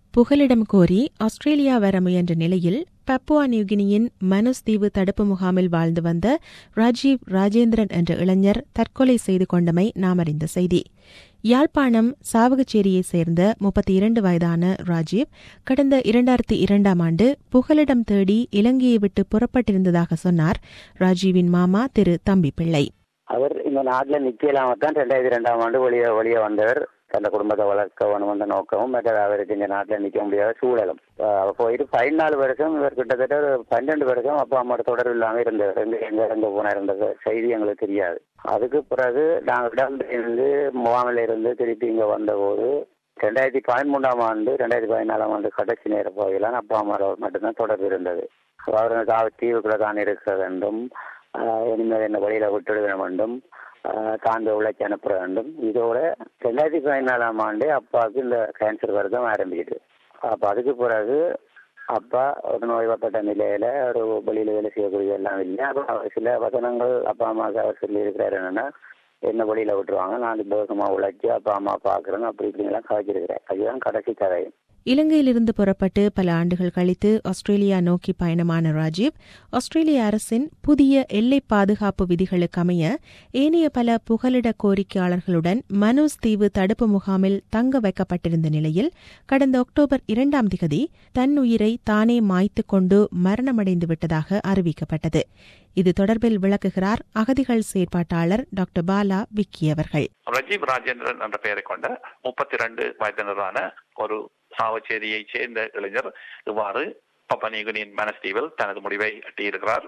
புகலிடம் கோரி ஆஸ்திரேலியா வர முயன்ற நிலையில் பப்புவா நியூகினியின் மனுஸ் தீவு தடுப்பு முகாமில் வாழ்ந்து வந்த ராஜீவ் ராஜேந்திரன் என்ற இளைஞர் தற்கொலை செய்து கொண்டமை நாம் அறிந்த செய்தி யாழ்ப்பாணம் சாவகச்சேரியைச் சேர்ந்த முப்பத்தி இரண்டு வயதான ராஜீவ் கடந்த இரண்டாயிரத்தி இரண்டாம் ஆண்டு புகலிடம் தேடி இலங்கையை விட்டு புறப்பட்டிருந்ததாக சொன்னார் ராஜீவின் மாமா திரு தம்பி பிள்ளை அவர் இந்த நாட்டில் நிற்கலாம தான் ரெண்டாயிரத்தி ரெண்டாம் ஆண்டு வெளியே வெளியே வந்தவர் தன் குடும்பத்தை வளர்க்க வேணும் என்ற நோக்கமும் மற்றது அவருக்கு இந்த நாட்டில் நிற்க முடியாத சூழலும் அவர் போயிட்டு பதினாலு வருஷம் இவர் கிட்டத்தட்ட ஒரு பன்னெண்டு வருஷம் அப்பா அம்மா தொடர்பு இல்லாமல் இருந்தவர் எங்க எங்க இருந்து போன இருந்த செய்தி எங்களுக்கு தெரியாது அதுக்கு பிறகு நாங்கள் இடம் இருந்து முகாமில் இருந்து திருப்பி இங்கே வந்தபோது ரெண்டாயிரத்தி பதிமூன்றாம் ஆண்டு ரெண்டாயிரத்தி பதினாலாம் ஆண்டு கடைசி நேர பகுதியிலான அப்பா அம்மாவோட மட்டும்தான் தொடர்பு இருந்தது அவர் தீவுக்குள்ள தான் இருக்க வேண்டும் இனிமேல் என்ன வழியில விட்டுவிட வேண்டும் தாண்ட உழைச்சி அனுப்ப வேண்டும் இதோட ரெண்டாயிரத்தி பதினாலாம் ஆண்டு அப்பாவுக்கு இந்த கேன்சர் வருத்தம் ஆரம்பிக்குது அப்போ அதுக்கு பிறகு அப்பா ஒரு நோய்வாப்பட்ட நிலையில ஒரு வெளியில வேலை செய்யக்கூடிய எல்லாம் இல்லை அப்போ அவர் சில வசனங்கள் அப்பா அம்மாவுக்கு அவர் சொல்லி இருக்கிறாரு என்னன்னா என்ன வழியில விட்டுருவாங்க நான் தோசமா உழைச்சி அப்பா அம்மா பாக்குறேன்னு அப்படி இப்படிலாம் காய்ச்சிருக்கிறேன் அதுதான் கடைசி கதை இலங்கையிலிருந்து புறப்பட்டு பல ஆண்டுகள் கழித்து ஆஸ்திரேலியா நோக்கி பயணமான ராஜீவ் ஆஸ்திரேலிய அரசின் புதிய எல்லை பாதுகாப்பு விதிகளுக்கு அமைய ஏனைய பல புகலிட கோரிக்கையாளர்களுடன் மனோஸ் தீவு தடுப்பு முகாமில் தங்க வைக்கப்பட்டிருந்த நிலையில் கடந்த அக்டோபர் இரண்டாம் திகதி தன் உயிரை தானே மாய்த்து கொண்டு மரணமடைந்து விட்டதாக அறிவிக்கப்பட்டது இது தொடர்பில் விளக்குகிறார் அகதிகள் செயற்பாட்டாளர் டாக்டர் பாலா விக்கி அவர்கள் ரஜீவ் ராஜேந்திரன் என்ற பெயரை கொண்ட முப்பத்தி இரண்டு வயதினரான ஒரு சாவச்சேரியைச் சேர்ந்த இளைஞர் இவ்வாறு பப்பனியுகனின் மனஸ்தீவில் தனது முடிவை எட்டியிருக்கிறார்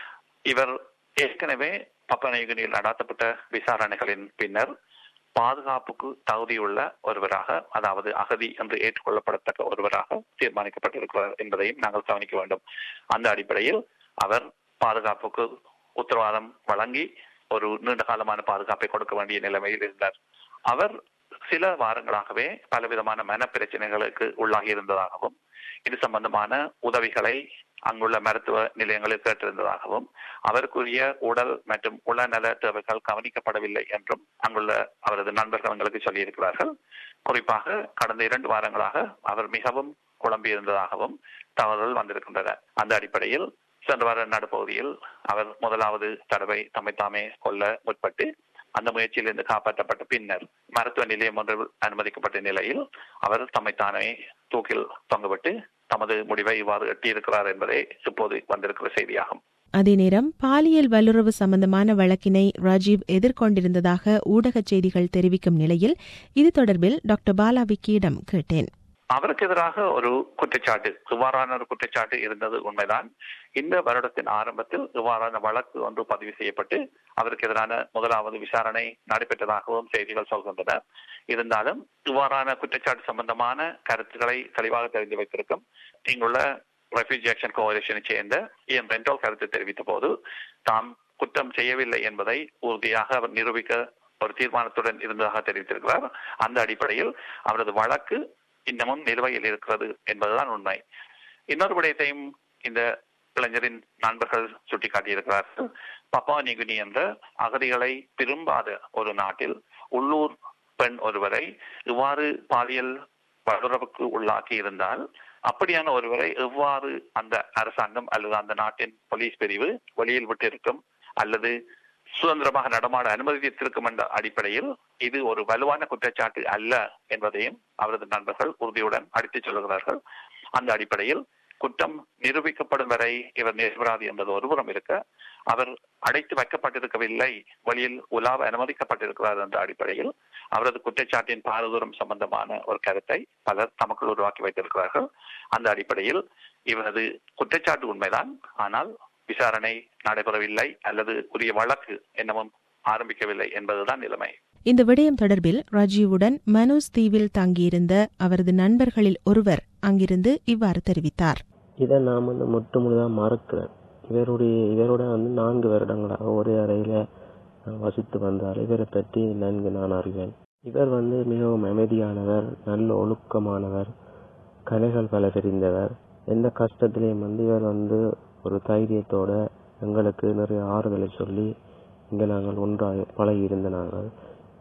இவர் ஏற்கனவே பப்பனியுகனில் நடத்தப்பட்ட விசாரணைகளின் பின்னர் பாதுகாப்புக்கு தகுதியுள்ள ஒருவராக அதாவது அகதி என்று ஏற்றுக்கொள்ளப்படத்தக்க ஒருவராக தீர்மானிக்கப்பட்டிருக்கிறார் என்பதையும் நாங்கள் கவனிக்க வேண்டும் அந்த அடிப்படையில் அவர் பாதுகாப்புக்கு உத்தரவாதம் வழங்கி ஒரு நீண்ட காலமான பாதுகாப்பை கொடுக்க வேண்டிய நிலைமையில் இருந்தார் அவர் சில வாரங்களாகவே பலவிதமான மன பிரச்சனைகளுக்கு உள்ளாகி இருந்ததாகவும் இது சம்பந்தமான உதவிகளை அங்குள்ள மருத்துவ நிலையங்களில் கேட்டிருந்ததாகவும் அவருக்குரிய உடல் மற்றும் உளநல தேவைகள் கவனிக்கப்படவில்லை என்றும் அங்குள்ள அவரது நண்பர்கள் எங்களுக்கு சொல்லியிருக்கிறார்கள் குறிப்பாக கடந்த இரண்டு வாரங்களாக அவர் மிகவும் குழம்பியிருந்ததாகவும் தகவல்கள் வந்திருக்கின்றன அந்த அடிப்படையில் சென்ற வார நடுப்பகுதியில் அவர் முதலாவது தடவை தம்மை தாமே கொல்ல முற்பட்டு அந்த முயற்சியிலிருந்து காப்பாற்றப்பட்ட பின்னர் மருத்துவ நிலையம் ஒன்றில் அனுமதிக்கப்பட்ட நிலையில் அவர் தம்மைத்தானே தூக்கில் தொங்கவிட்டு தமது முடிவை இவ்வாறு எட்டியிருக்கிறார் என்பதே இப்போது வந்திருக்கிற செய்தியாகும் அதே நேரம் பாலியல் வல்லுறவு சம்பந்தமான வழக்கினை ராஜீவ் எதிர்கொண்டிருந்ததாக ஊடக செய்திகள் தெரிவிக்கும் நிலையில் இது தொடர்பில் டாக்டர் பாலா விக்கியிடம் கேட்டேன் அவருக்கு எதிராக ஒரு குற்றச்சாட்டு இவ்வாறான ஒரு குற்றச்சாட்டு இருந்தது உண்மைதான் இந்த வருடத்தின் ஆரம்பத்தில் இவ்வாறான வழக்கு ஒன்று பதிவு செய்யப்பட்டு அவருக்கு எதிரான முதலாவது விசாரணை நடைபெற்றதாகவும் செய்திகள் சொல்கின்றன இருந்தாலும் இவ்வாறான குற்றச்சாட்டு சம்பந்தமான கருத்துக்களை தெளிவாக தெரிந்து வைத்திருக்கும் இங்குள்ள ரெஃப்யூஜி ஆக்ஷன் கோalitionஐ சேர்ந்த இஎம் ரெண்டோல் கருத்து தெரிவித்த போது தாம் குற்றம் செய்யவில்லை என்பதை உறுதியாக அவர் நிரூபிக்க ஒரு தீர்மானத்துடன் இருந்ததாக தெரிவித்திருக்கிறார் அந்த அடிப்படையில் அவரது வழக்கு இன்னமும் நிலுவையில் இருக்கிறது என்பதுதான் உண்மை இன்னொரு விடயத்தையும் இந்த இளைஞரின் நண்பர்கள் சுட்டிக்காட்டியிருக்கிறார்கள் பப்பா நிகுனி என்ற அகதிகளை விரும்பாத ஒரு நாட்டில் உள்ளூர் பெண் ஒருவரை இவ்வாறு பாலியல் வல்லுறவுக்கு உள்ளாக்கி இருந்தால் அப்படியான ஒருவரை எவ்வாறு அந்த அரசாங்கம் அல்லது அந்த நாட்டின் போலீஸ் பிரிவு வெளியில் விட்டிருக்கும் அல்லது சுதந்திரமாக நடமாட அனுமதித்திருக்கும் என்ற அடிப்படையில் இது ஒரு வலுவான குற்றச்சாட்டு அல்ல என்பதையும் அவரது நண்பர்கள் உறுதியுடன் அடித்துச் சொல்லுகிறார்கள் அந்த அடிப்படையில் குற்றம் நிரூபிக்கப்படும் வரை இவர் நிரபராதி என்பது ஒருபுறம் இருக்க அவர் அடைத்து வைக்கப்பட்டிருக்கவில்லை வழியில் உலாவ அனுமதிக்கப்பட்டிருக்கிறார் என்ற அடிப்படையில் அவரது குற்றச்சாட்டின் பாரதூரம் சம்பந்தமான ஒரு கருத்தை பலர் தமக்குள் உருவாக்கி வைத்திருக்கிறார்கள் அந்த அடிப்படையில் இவரது குற்றச்சாட்டு உண்மைதான் ஆனால் விசாரணை நடைபெறவில்லை அல்லது உரிய வழக்கு என்னவும் ஆரம்பிக்கவில்லை என்பதுதான் நிலைமை இந்த விடயம் தொடர்பில் ராஜீவுடன் மனோஸ் தீவில் தங்கியிருந்த அவரது நண்பர்களில் ஒருவர் அங்கிருந்து இவ்வாறு தெரிவித்தார் இதை நான் வந்து முற்று முழுதாக மறுக்கிறேன் இவருடைய இவரோட வந்து நான்கு வருடங்களாக ஒரே அறையில் வசித்து வந்தார் இவரை பற்றி நன்கு நான் அறிவேன் இவர் வந்து மிகவும் அமைதியானவர் நல்ல ஒழுக்கமானவர் கலைகள் பல தெரிந்தவர் எந்த கஷ்டத்திலையும் வந்து இவர் வந்து ஒரு தைரியத்தோட எங்களுக்கு நிறைய ஆறுதலை சொல்லி இங்கே நாங்கள் ஒன்றாக பழகி இருந்த நாங்கள்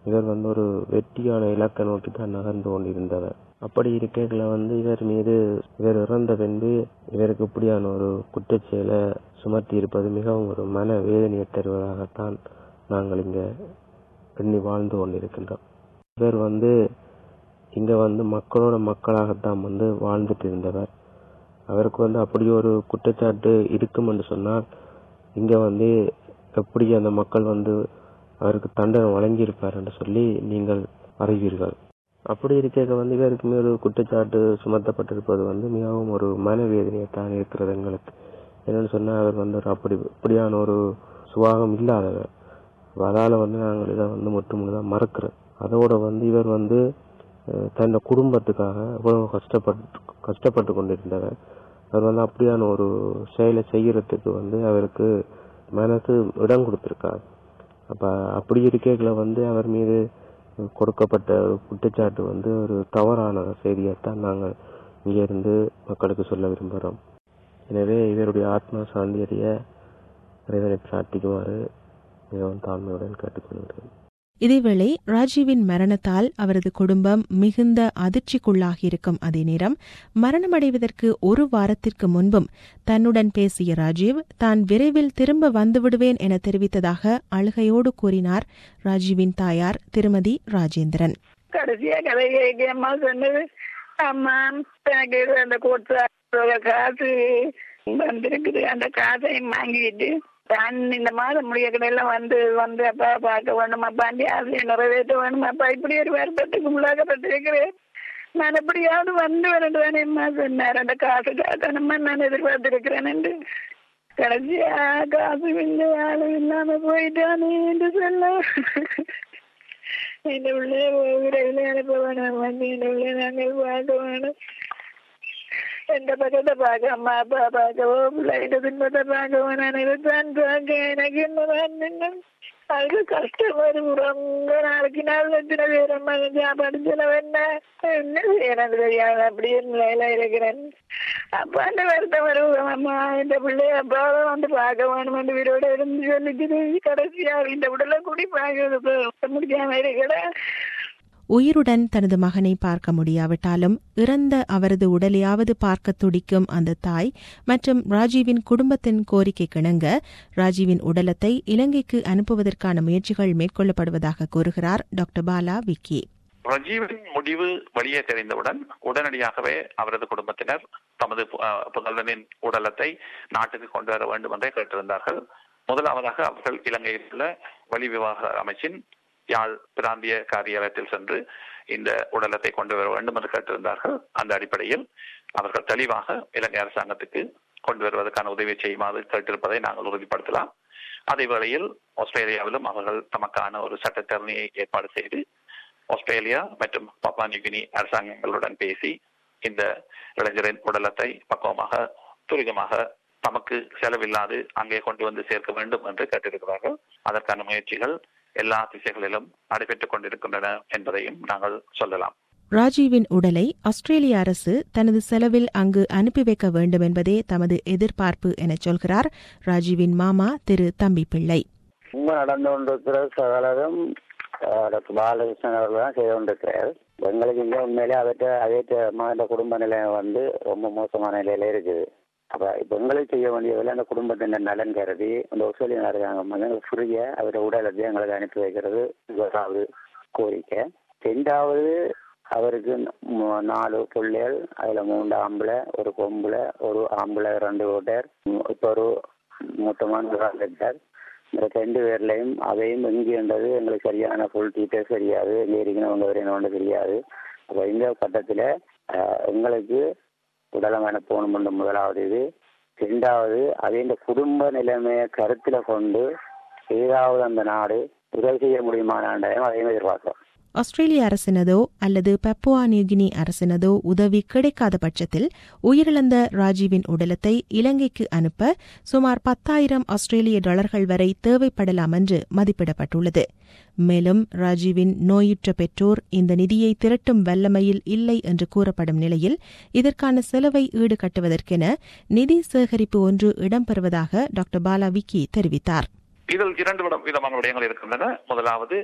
இவர் வந்து ஒரு வெற்றியான இலக்கை நோக்கி தான் நகர்ந்து கொண்டிருந்தவர் அப்படி இருக்கைகளை வந்து இவர் மீது இவர் இறந்த பின்பு இவருக்கு இப்படியான ஒரு குற்றச்செயலை சுமத்தி இருப்பது மிகவும் ஒரு மன வேதனையை தருவதாகத்தான் நாங்கள் இங்க எண்ணி வாழ்ந்து கொண்டிருக்கின்றோம் இவர் வந்து இங்க வந்து மக்களோட மக்களாகத்தான் வந்து வாழ்ந்துட்டு இருந்தவர் அவருக்கு வந்து அப்படி ஒரு குற்றச்சாட்டு இருக்கும் என்று சொன்னால் இங்க வந்து எப்படி அந்த மக்கள் வந்து அவருக்கு தண்டனை வழங்கியிருப்பார் என்று சொல்லி நீங்கள் அறிவீர்கள் அப்படி இருக்க வந்து இவருக்கு ஒரு குற்றச்சாட்டு சுமத்தப்பட்டிருப்பது வந்து மிகவும் ஒரு மனவேதனையை தான் இருக்கிறது எங்களுக்கு என்னன்னு சொன்னா அவர் வந்து ஒரு அப்படி இப்படியான ஒரு சுபாகம் இல்லாதவர் அதால வந்து நாங்கள் இதை வந்து முற்றுமுழுதாக மறக்கிறோம் அதோட வந்து இவர் வந்து அஹ், தன்னோட குடும்பத்துக்காக எவ்வளவு கஷ்டப்பட்டு கஷ்டப்பட்டு கொண்டிருந்தவர் அவர் வந்து அப்படியான ஒரு செயலை செய்யறதுக்கு வந்து அவருக்கு மனசு இடம் கொடுத்திருக்காரு அப்ப அப்படி இருக்கைகளை வந்து அவர் மீது கொடுக்கப்பட்ட ஒரு குற்றச்சாட்டு வந்து ஒரு தவறான செய்தியைத்தான் நாங்கள் இங்கே இருந்து மக்களுக்கு சொல்ல விரும்புகிறோம் எனவே இவருடைய ஆத்மா சாந்தி அடைய இறைவனை பிரார்த்திக்குமாறு மிகவும் தாழ்மையுடன் கேட்டுக்கொள்கிறேன் இதேவேளை ராஜீவின் மரணத்தால் அவரது குடும்பம் மிகுந்த அதிர்ச்சிக்குள்ளாகியிருக்கும் அதே நேரம் மரணமடைவதற்கு ஒரு வாரத்திற்கு முன்பும் தன்னுடன் பேசிய ராஜீவ் தான் விரைவில் திரும்ப வந்துவிடுவேன் என தெரிவித்ததாக அழுகையோடு கூறினார் ராஜீவின் தாயார் திருமதி ராஜேந்திரன் கடைசியா கதை கேட்க அம்மா சொன்னது அம்மா எனக்கு அந்த கோட்ஸோட காசு வந்திருக்குது அந்த காசையும் வாங்கிட்டு நான் இந்த மாதம் முடிய கடையெல்லாம் வந்து வந்து அப்பா பார்க்க வேணும் அப்பாண்டி ஆசையை நிறைவேற்ற வேணும் அப்பா இப்படி ஒரு வருத்தத்துக்கு உள்ளாகப்பட்டிருக்கிறேன் நான் எப்படியாவது வந்து வரட்டுவேன் அம்மா சொன்னார் அந்த காசு காக்கணுமா நான் எதிர்பார்த்திருக்கிறேன் என்று கடைசியா காசு இல்லை ஆளும் இல்லாம போயிட்டானே என்று சொல்ல എന്റെ പിള്ളേ വിരവിലെ അനുഭവമാണ് വന്ന് എന്റെ പിള്ളേ ഞങ്ങൾ ഭാഗമാണ് എന്റെ പകത്തെ ഭാഗം അമ്മ അപ്പ ഭാഗവോ പിള്ളേരുടെ പിന്നത്തെ ഭാഗവാനാണ് ഇരുപത്താൻ ഭാഗം എനിക്ക് ഇന്ന് അവർക്ക് കഷ്ടം ഒരു ரொம்ப நாளைக்கு நாள் எத்தனை பேர் அம்மா சாப்பாடு என்ன என்ன செய்யறது தெரியாது அப்படியே நிலையில இருக்கிறேன் அப்ப அந்த வருத்தம் வருவோம் அம்மா இந்த பிள்ளைய அப்பாவை வந்து பார்க்க வேணும் என்று வீரோட இருந்து சொல்லிட்டு கடைசியா இந்த உடலை கூடி பார்க்க முடியாம இருக்கிறேன் உயிருடன் தனது மகனை பார்க்க முடியாவிட்டாலும் இறந்த அவரது உடலையாவது பார்க்க துடிக்கும் அந்த தாய் மற்றும் ராஜீவின் குடும்பத்தின் கோரிக்கை கிணங்க ராஜீவின் உடலத்தை இலங்கைக்கு அனுப்புவதற்கான முயற்சிகள் மேற்கொள்ளப்படுவதாக கூறுகிறார் டாக்டர் பாலா விக்கி ரஜீவின் முடிவு வெளியே தெரிந்தவுடன் உடனடியாகவே அவரது குடும்பத்தினர் தமது பு- அஹ், புதல்வனின் உடலத்தை நாட்டுக்கு கொண்டு வர வேண்டும் என்றே கேட்டிருந்தார்கள் முதலாவதாக அவர்கள் இலங்கையில் உள்ள வெளி விவகார அமைச்சின் யாழ் பிராந்திய காரியாலயத்தில் சென்று இந்த உடலத்தை கொண்டு வர வேண்டும் என்று கேட்டிருந்தார்கள் அந்த அடிப்படையில் அவர்கள் தெளிவாக இலங்கை அரசாங்கத்துக்கு கொண்டு வருவதற்கான உதவி செய்யுமாறு கேட்டிருப்பதை நாங்கள் உறுதிப்படுத்தலாம் அதே வேளையில் ஆஸ்திரேலியாவிலும் அவர்கள் தமக்கான ஒரு சட்டத்தரணியை ஏற்பாடு செய்து ஆஸ்திரேலியா மற்றும் பப்பா நியூகினி அரசாங்கங்களுடன் பேசி இந்த இளைஞரின் உடலத்தை பக்குவமாக துரிதமாக தமக்கு செலவில்லாது அங்கே கொண்டு வந்து சேர்க்க வேண்டும் என்று கேட்டிருக்கிறார்கள் அதற்கான முயற்சிகள் எல்லா திசைகளிலும் நடைபெற்றுக் கொண்டிருக்கின்றன என்பதையும் நாங்கள் சொல்லலாம் ராஜீவின் உடலை ஆஸ்திரேலிய அரசு தனது செலவில் அங்கு அனுப்பி வைக்க வேண்டும் என்பதே தமது எதிர்பார்ப்பு எனச் சொல்கிறார் ராஜீவின் மாமா திரு தம்பி பிள்ளை உண்மை நடந்து கொண்டிருக்கிற சகலதும் அஹ், டாக்டர் பாலகிருஷ்ணன் அவர்கள் தான் செய்து கொண்டிருக்கிறார் எங்களுக்கு இங்கே உண்மையிலே அவற்றை அதேற்ற இந்த குடும்ப நிலையம் வந்து ரொம்ப மோசமான நிலையில இருக்குது அப்ப இப்ப எங்களுக்கு செய்ய வேண்டியதில் அந்த குடும்பத்தின் நலன் கருதி அந்த ஆஸ்திரேலிய அரசாங்கம் வந்து எங்களுக்கு ஃப்ரீயா அவருடைய உடலத்தை எங்களுக்கு அனுப்பி வைக்கிறது முதலாவது கோரிக்கை ரெண்டாவது அவருக்கு மு- நாலு பிள்ளைகள் அதுல மூன்று ஆம்பளை ஒரு பொம்பளை ஒரு ஆம்பளை ரெண்டு ஓட்டர் இப்போ ஒரு மூத்தமான இருக்கார் இந்த ரெண்டு பேர்லையும் அதையும் எங்கேன்றது எங்களுக்கு சரியான ஃபுல் டீட்டெயில்ஸ் தெரியாது எங்கே இருக்கணும் வரணும்னு தெரியாது அப்போ இந்த கட்டத்தில் எங்களுக்கு உடலம் அனுப்பணும் முதலாவது இது ரெண்டாவது அதே இந்த குடும்ப நிலைமையை கருத்தில் கொண்டு ஏதாவது அந்த நாடு உதவி செய்ய முடியுமானாண்டையும் அதையும் எதிர்பார்க்கிறோம் ஆஸ்திரேலிய அரசினதோ அல்லது பப்புவா நியூகினி அரசினதோ உதவி கிடைக்காத பட்சத்தில் உயிரிழந்த ராஜீவின் உடலத்தை இலங்கைக்கு அனுப்ப சுமார் பத்தாயிரம் ஆஸ்திரேலிய டாலர்கள் வரை தேவைப்படலாம் என்று மதிப்பிடப்பட்டுள்ளது மேலும் ராஜீவின் நோயுற்ற பெற்றோர் இந்த நிதியை திரட்டும் வல்லமையில் இல்லை என்று கூறப்படும் நிலையில் இதற்கான செலவை ஈடுகட்டுவதற்கென நிதி சேகரிப்பு ஒன்று இடம்பெறுவதாக டாக்டர் பாலா விக்கி தெரிவித்தார் இதில் இரண்டு விட- விதமான விடயங்கள் இருக்கின்றன முதலாவது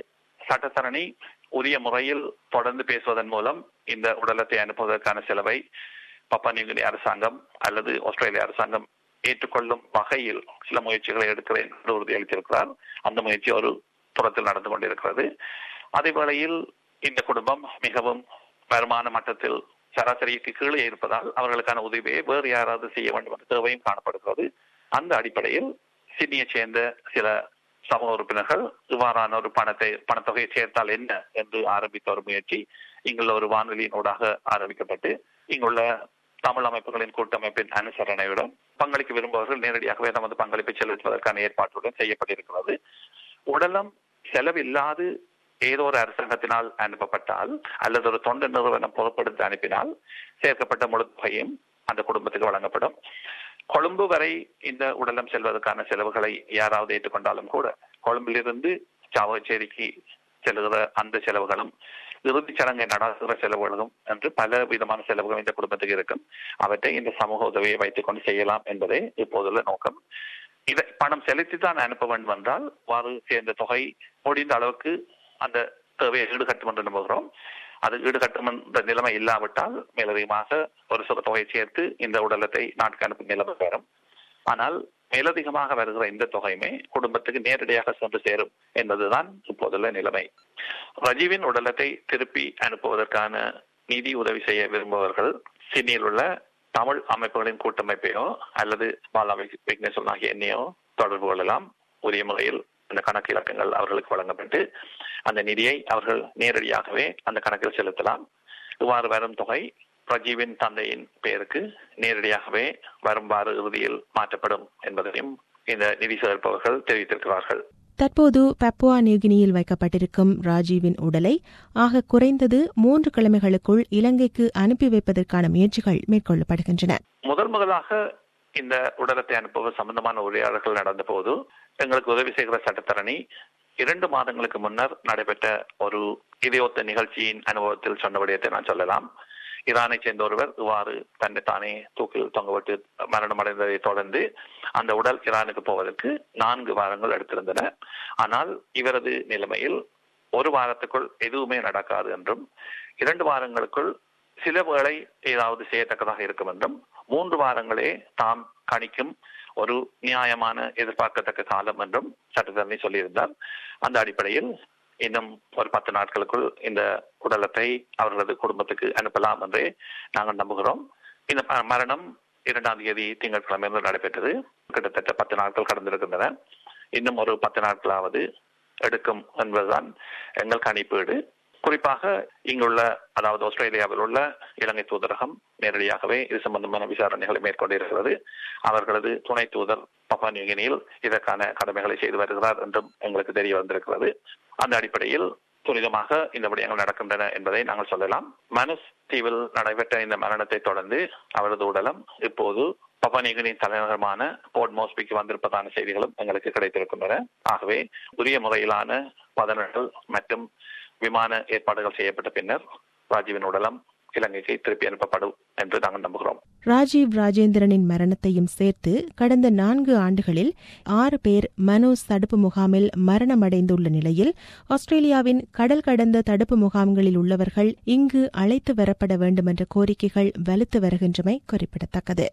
சட்டத்தரணி உரிய முறையில் தொடர்ந்து பேசுவதன் மூலம் இந்த உடலத்தை அனுப்புவதற்கான செலவை பப்பா நியூகினி அரசாங்கம் அல்லது ஆஸ்திரேலிய அரசாங்கம் ஏற்றுக்கொள்ளும் வகையில் சில முயற்சிகளை எடுக்கிறேன் என்று உறுதியளித்திருக்கிறார் அந்த முயற்சி ஒரு புறத்தில் நடந்து கொண்டிருக்கிறது அதே வேளையில் இந்த குடும்பம் மிகவும் வருமான மட்டத்தில் சராசரிக்கு கீழே இருப்பதால் அவர்களுக்கான உதவியை வேறு யாராவது செய்ய வேண்டும் என்ற தேவையும் காணப்படுகிறது அந்த அடிப்படையில் சிட்னியை சேர்ந்த சில சமூக உறுப்பினர்கள் இவ்வாறான ஒரு பணத்தை பணத்தொகையை சேர்த்தால் என்ன என்று ஆரம்பித்த ஒரு முயற்சி இங்குள்ள ஒரு வானொலியினூடாக ஆரம்பிக்கப்பட்டு இங்குள்ள தமிழ் அமைப்புகளின் கூட்டமைப்பின் அனுசரணையுடன் பங்களிக்க விரும்புபவர்கள் நேரடியாகவே தமது பங்களிப்பை செலுத்துவதற்கான ஏற்பாட்டுடன் செய்யப்பட்டிருக்கிறது உடலம் செலவில்லாது ஏதோ ஒரு அரசாங்கத்தினால் அனுப்பப்பட்டால் அல்லது ஒரு தொண்டு நிறுவனம் பொருட்படுத்தி அனுப்பினால் சேர்க்கப்பட்ட முழு தொகையும் அந்த குடும்பத்துக்கு வழங்கப்படும் கொழும்பு வரை இந்த உடலம் செல்வதற்கான செலவுகளை யாராவது ஏற்றுக்கொண்டாலும் கூட கொழும்பிலிருந்து சாவகச்சேரிக்கு செல்கிற அந்த செலவுகளும் இறுதிச் சடங்கை நடத்துகிற செலவுகளும் என்று பல விதமான செலவுகள் இந்த குடும்பத்துக்கு இருக்கும் அவற்றை இந்த சமூக உதவியை வைத்துக் கொண்டு செய்யலாம் என்பதே இப்போதுள்ள நோக்கம் இதை பணம் செலுத்தி தான் அனுப்ப வேண்டும் என்றால் வாறு சேர்ந்த தொகை முடிந்த அளவுக்கு அந்த தேவையை ஈடுகட்டும் என்று நம்புகிறோம் அது ஈடுகட்டும் என்ற நிலைமை இல்லாவிட்டால் மேலதிகமாக ஒரு சில தொகையை சேர்த்து இந்த உடலத்தை நாட்டுக்கு அனுப்பும் நிலைமை வரும் ஆனால் மேலதிகமாக வருகிற இந்த தொகையுமே குடும்பத்துக்கு நேரடியாக சென்று சேரும் என்பதுதான் இப்போதுள்ள நிலைமை ரஜீவின் உடலத்தை திருப்பி அனுப்புவதற்கான நிதி உதவி செய்ய விரும்புபவர்கள் சிட்னியில் உள்ள தமிழ் அமைப்புகளின் கூட்டமைப்பையோ அல்லது பாலா விக்னேஸ்வரன் ஆகிய என்னையோ தொடர்பு கொள்ளலாம் உரிய முறையில் அந்த கணக்கு இலக்கங்கள் அவர்களுக்கு வழங்கப்பட்டு அந்த நிதியை அவர்கள் நேரடியாகவே அந்த கணக்கில் செலுத்தலாம் இவ்வாறு வரும் தொகை பிரஜீவின் தந்தையின் பெயருக்கு நேரடியாகவே வரும்பாறு இறுதியில் மாற்றப்படும் என்பதையும் இந்த நிதி சேர்ப்பவர்கள் தெரிவித்திருக்கிறார்கள் தற்போது பப்புவா நியூகினியில் வைக்கப்பட்டிருக்கும் ராஜீவின் உடலை ஆக குறைந்தது மூன்று கிழமைகளுக்குள் இலங்கைக்கு அனுப்பி வைப்பதற்கான முயற்சிகள் மேற்கொள்ளப்படுகின்றன முதல் முதலாக இந்த உடலத்தை அனுப்புவது சம்பந்தமான உரையாடல்கள் நடந்த போது எங்களுக்கு உதவி செய்கிற சட்டத்தரணி இரண்டு மாதங்களுக்கு முன்னர் நடைபெற்ற ஒரு இதயொத்த நிகழ்ச்சியின் அனுபவத்தில் சொன்ன விடயத்தை நான் சொல்லலாம் ஈரானை சேர்ந்த ஒருவர் இவ்வாறு தன்னை தானே தூக்கில் தொங்கவிட்டு மரணம் அடைந்ததை தொடர்ந்து அந்த உடல் ஈரானுக்கு போவதற்கு நான்கு வாரங்கள் எடுத்திருந்தன ஆனால் இவரது நிலைமையில் ஒரு வாரத்துக்குள் எதுவுமே நடக்காது என்றும் இரண்டு வாரங்களுக்குள் சில வேளை ஏதாவது செய்யத்தக்கதாக இருக்கும் என்றும் மூன்று வாரங்களே தாம் கணிக்கும் ஒரு நியாயமான எதிர்பார்க்கத்தக்க காலம் என்றும் சட்டத்தரணி சொல்லியிருந்தார் அந்த அடிப்படையில் இன்னும் ஒரு பத்து நாட்களுக்குள் இந்த உடலத்தை அவர்களது குடும்பத்துக்கு அனுப்பலாம் என்றே நாங்கள் நம்புகிறோம் இந்த மரணம் இரண்டாம் தேதி திங்கட்கிழமை நடைபெற்றது கிட்டத்தட்ட பத்து நாட்கள் கடந்திருக்கின்றன இன்னும் ஒரு பத்து நாட்களாவது எடுக்கும் என்பதுதான் எங்கள் கணிப்பீடு குறிப்பாக இங்குள்ள அதாவது ஆஸ்திரேலியாவில் உள்ள இலங்கை தூதரகம் நேரடியாகவே இது சம்பந்தமான விசாரணைகளை மேற்கொண்டிருக்கிறது அவர்களது துணை தூதர் பப்பா நியூகினியில் இதற்கான கடமைகளை செய்து வருகிறார் என்றும் எங்களுக்கு தெரிய வந்திருக்கிறது அந்த அடிப்படையில் துரிதமாக இந்த விடயங்கள் நடக்கின்றன என்பதை நாங்கள் சொல்லலாம் மனஸ் தீவில் நடைபெற்ற இந்த மரணத்தை தொடர்ந்து அவரது உடலம் இப்போது பப்பானிகனின் தலைநகரமான போர்ட் மோஸ்பிக்கு வந்திருப்பதான செய்திகளும் எங்களுக்கு கிடைத்திருக்கின்றன ஆகவே உரிய முறையிலான பதனங்கள் மற்றும் விமான ஏற்பாடுகள் செய்யப்பட்ட பின்னர் ராஜீவின் உடலம் இலங்கைக்கு திருப்பி அனுப்பப்படும் என்று நாங்கள் நம்புகிறோம் ராஜீவ் ராஜேந்திரனின் மரணத்தையும் சேர்த்து கடந்த நான்கு ஆண்டுகளில் ஆறு பேர் மனோஸ் தடுப்பு முகாமில் மரணமடைந்துள்ள நிலையில் ஆஸ்திரேலியாவின் கடல் கடந்த தடுப்பு முகாம்களில் உள்ளவர்கள் இங்கு அழைத்து வரப்பட வேண்டும் என்ற கோரிக்கைகள் வலுத்து வருகின்றமை குறிப்பிடத்தக்கது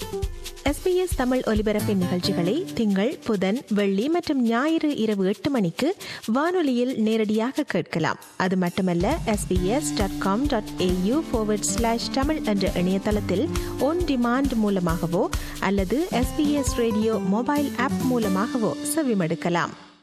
எஸ்பிஎஸ் தமிழ் ஒலிபரப்பின் நிகழ்ச்சிகளை திங்கள் புதன் வெள்ளி மற்றும் ஞாயிறு இரவு எட்டு மணிக்கு வானொலியில் நேரடியாக கேட்கலாம் அது மட்டுமல்ல SBS dot com dot AU forward slash Tamil என்ற இணையதளத்தில் ஒன் டிமாண்ட் மூலமாகவோ அல்லது எஸ்பிஎஸ் ரேடியோ மொபைல் ஆப் மூலமாகவோ செவிமடுக்கலாம்